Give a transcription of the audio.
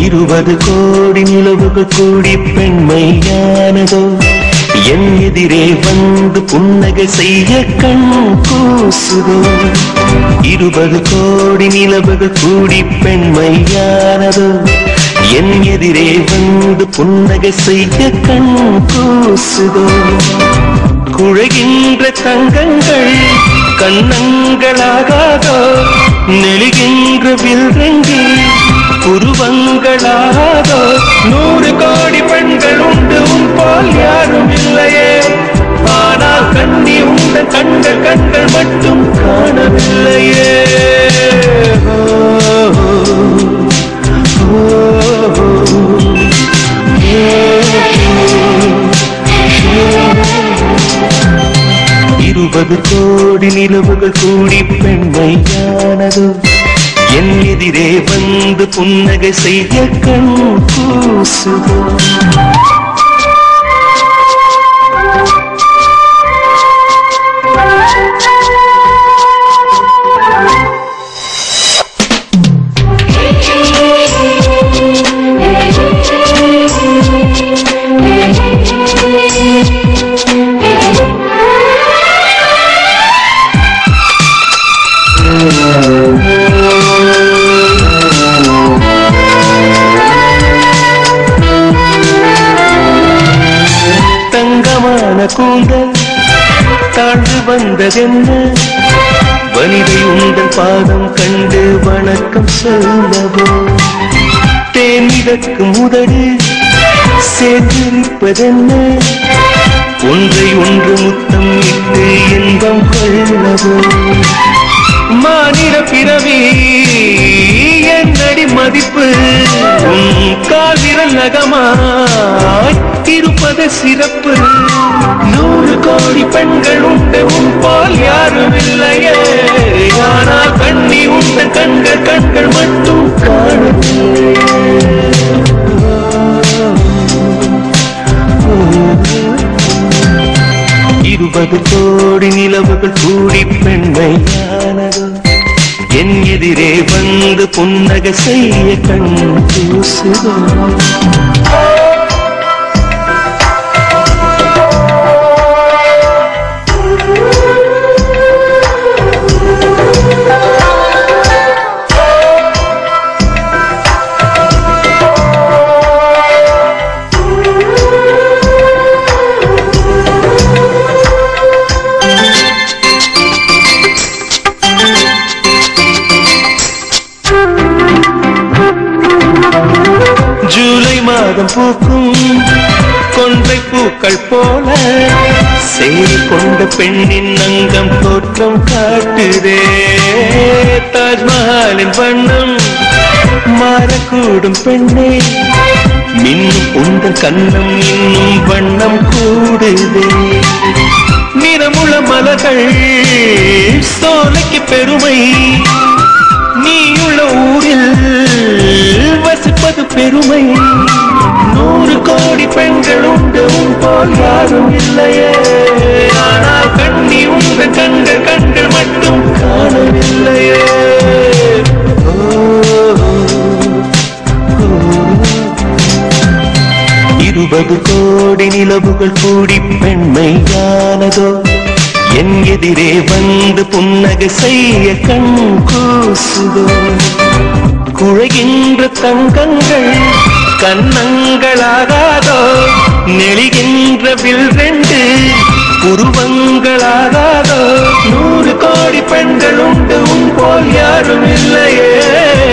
இருபது கோடி நிலவுகள் கூடி பெண்மையானதோ என் எதிரே வந்து புன்னகை செய்ய கண் கூசுதோ இருபது கோடி நிலவுகள் கூடி பெண்மையானதோ என் எதிரே வந்து புன்னகை செய்ய கண் கூசுதோ குழைகின்ற தங்கங்கள் கண்ணங்களாகாதோ நெழுகின்ற வில்ரங்கில் உருவங்களாகாதோ நூறு கோடி பெண்கள் உண்டு உன் போல் யாரும் இல்லையே ஆனால் கண்ணி உண்ட கண்கள் கண்கள் மட்டும் காணவில்லையே ஓ, ஓ, இருபது கோடி நிலவுகள் கூடி பெண்மையானது என் எதிரே வந்து புன்னகை செய்ய கண் கூசுதோ தங்கமான கூந்தல் தாழ்ந்து வந்ததென்ன வனிதை உங்கள் பாதம் கண்டு வணக்கம் சொல்லவோ தேனிதற்கு முதடு சேர்ந்திருப்பதென்ன ஒன்றை ஒன்று முத்தம் இட்டு இன்பம் கொள்ளவோ மாநில பிறவி என்னடி மதிப்பு உன் காவிரல் நகமாய் இருப்பது சிறப்பு நூறு கோடி பெண்கள் உண்டு உன் போல் யாரும் இல்லையே ஆனால் கண்ணி உண்ட கண்கள் கண்கள் மட்டும் காணவில்லை இருபது கோடி நிலவுகள் கூடி பெண்மையானதோ என் எதிரே வந்து புன்னகை செய்ய கண் கூசுதோ ஜூலை மாதம் பூக்கும் கொன்றை பூக்கள் போல சேரி கொண்ட பெண்ணின் அங்கம் தோற்றம் காட்டுதே தாஜ்மஹாலின் வண்ணம் மாறக்கூடும் பெண்ணே மின்னும் உந்தன் கண்ணம் இன்னும் வண்ணம் கூடுதே நிறமுள்ள மலர்கள் சோலைக்கு பெருமை நீயுள்ள ஊரில் வசிப்பது பெருமை நூறு கோடி பெண்கள் உண்டு உன் போல் யாரும் இல்லையே ஆனால் கண்ணி உங்க கண்கள் கண்கள் மட்டும் காணவில்லையே ஓ, ஓ. இருபது கோடி நிலவுகள் கூடி பெண்மையானதோ என் எதிரே வந்து புன்னகை செய்ய கண் கூசுதோ குழைகின்ற தங்கங்கள் கண்ணங்களாகாதோ நெளிகின்ற வில் ரெண்டு உருவங்களாகாதோ நூறு கோடி பெண்கள் உண்டு உன் போல் யாரும் இல்லையே